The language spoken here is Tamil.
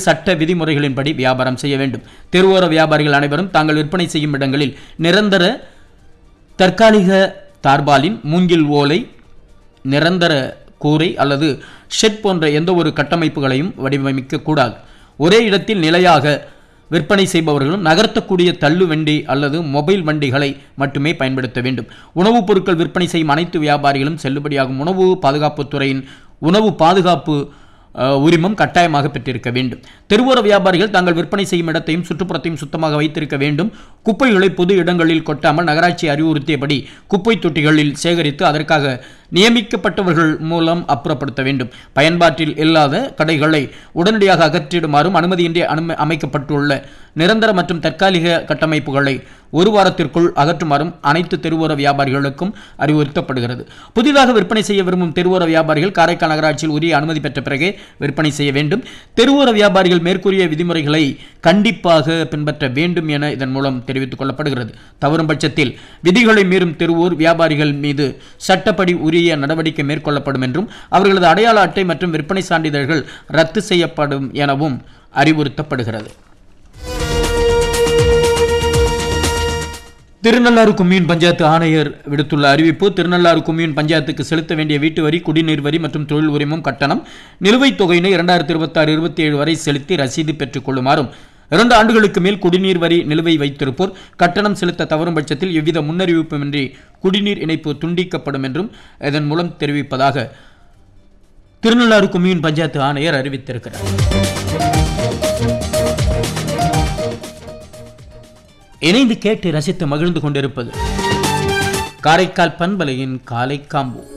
சட்ட விதிமுறைகளின்படி வியாபாரம் செய்ய வேண்டும் தெருவோர வியாபாரிகள் அனைவரும் தாங்கள் விற்பனை செய்யும் இடங்களில் நிரந்தர தற்காலிக தார்பாலின் மூங்கில் ஓலை நிரந்தர கூரை அல்லது ஷெட் போன்ற எந்த ஒரு கட்டமைப்புகளையும் வடிவமைக்க கூடாது ஒரே இடத்தில் நிலையாக விற்பனை செய்பவர்களும் நகர்த்தக்கூடிய தள்ளு வண்டி அல்லது மொபைல் வண்டிகளை மட்டுமே பயன்படுத்த வேண்டும் உணவுப் பொருட்கள் விற்பனை செய்யும் அனைத்து வியாபாரிகளும் செல்லுபடியாகும் உணவு பாதுகாப்புத் துறையின் உணவு பாதுகாப்பு அஹ், உரிமம் கட்டாயமாக பெற்றிருக்க வேண்டும் தெருவோர வியாபாரிகள் தாங்கள் விற்பனை செய்யும் இடத்தையும் சுற்றுப்புறத்தையும் சுத்தமாக வைத்திருக்க வேண்டும் குப்பைகளை பொது இடங்களில் கொட்டாமல் நகராட்சி அறிவுறுத்தியபடி குப்பை தொட்டிகளில் சேகரித்து அதற்காக நியமிக்கப்பட்டவர்கள் மூலம் அப்புறப்படுத்த வேண்டும் பயன்பாட்டில் இல்லாத கடைகளை உடனடியாக அகற்றிடுமாறும் அனுமதியின்றி அனும அமைக்கப்பட்டுள்ள நிரந்தர மற்றும் தற்காலிக கட்டமைப்புகளை ஒரு வாரத்திற்குள் அகற்றுமாறும் அனைத்து தெருவோர வியாபாரிகளுக்கும் அறிவுறுத்தப்படுகிறது புதிதாக விற்பனை செய்ய விரும்பும் தெருவோர வியாபாரிகள் காரைக்கால் நகராட்சியில் உரிய அனுமதி பெற்ற பிறகே விற்பனை செய்ய வேண்டும் தெருவோர வியாபாரிகள் மேற்கூறிய விதிமுறைகளை கண்டிப்பாக பின்பற்ற வேண்டும் என இதன் மூலம் தெரிவித்துக் கொள்ளப்படுகிறது தவறும் பட்சத்தில் விதிகளை மீறும் தெருவோர் வியாபாரிகள் மீது சட்டப்படி உரிய நடவடிக்கை மேற்கொள்ளப்படும் என்றும் அவர்களது அடையாள அட்டை மற்றும் விற்பனை சான்றிதழ்கள் ரத்து செய்யப்படும் எனவும் அறிவுறுத்தப்படுகிறது திருநள்ளாறு கொம்யூன் பஞ்சாயத்து ஆணையர் விடுத்துள்ள அறிவிப்பு திருநள்ளாறு கொம்யூன் பஞ்சாயத்துக்கு செலுத்த வேண்டிய வீட்டு வரி குடிநீர் வரி மற்றும் தொழில் உரிமம் கட்டணம் நிலுவைத் தொகையினை இரண்டாயிரத்தி இருபத்தாறு இருபத்தி ஏழு வரை செலுத்தி ரசீது பெற்றுக் கொள்ளுமாறும் இரண்டு ஆண்டுகளுக்கு மேல் குடிநீர் வரி நிலுவை வைத்திருப்போர் கட்டணம் செலுத்த தவறும் பட்சத்தில் எவ்வித முன்னறிவிப்புமின்றி குடிநீர் இணைப்பு துண்டிக்கப்படும் என்றும் இதன் மூலம் தெரிவிப்பதாக திருநள்ளாறு கொம்யூன் பஞ்சாயத்து ஆணையர் அறிவித்திருக்கிறார் இணைந்து கேட்டு ரசித்து மகிழ்ந்து கொண்டிருப்பது காரைக்கால் பண்பலையின் காலை காம்பு